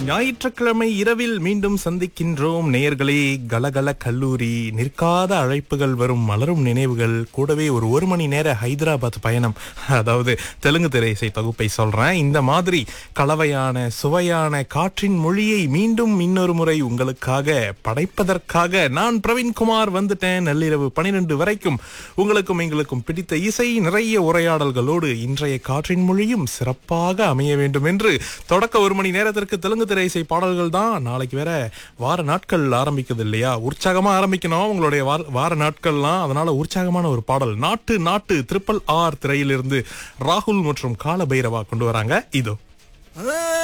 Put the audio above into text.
ஞாயிற்றுக்கிழமை இரவில் மீண்டும் சந்திக்கின்றோம் நேயர்களே கலகல கல்லூரி நிற்காத அழைப்புகள் வரும் மலரும் நினைவுகள் கூடவே ஒரு ஒரு மணி நேர ஹைதராபாத் பயணம் அதாவது தெலுங்கு திரையிசை தொகுப்பை சொல்றேன் இந்த மாதிரி கலவையான சுவையான காற்றின் மொழியை மீண்டும் இன்னொரு முறை உங்களுக்காக படைப்பதற்காக நான் பிரவீன்குமார் வந்துட்டேன் நள்ளிரவு பனிரெண்டு வரைக்கும் உங்களுக்கும் எங்களுக்கும் பிடித்த இசை நிறைய உரையாடல்களோடு இன்றைய காற்றின் மொழியும் சிறப்பாக அமைய வேண்டும் என்று தொடக்க ஒரு மணி நேரத்திற்கு தெலுங்கு திரையிசை பாடல்கள் தான் நாளைக்கு வேற வார நாட்கள் ஆரம்பிக்குது இல்லையா உற்சாகமா ஆரம்பிக்கணும் உங்களுடைய வார- வார நாட்கள்லாம் அதனால உற்சாகமான ஒரு பாடல் நாட்டு நாட்டு ட்ரிபிள் ஆர் திரையிலிருந்து ராகுல் மற்றும் கால பைரவா கொண்டு வராங்க இதோ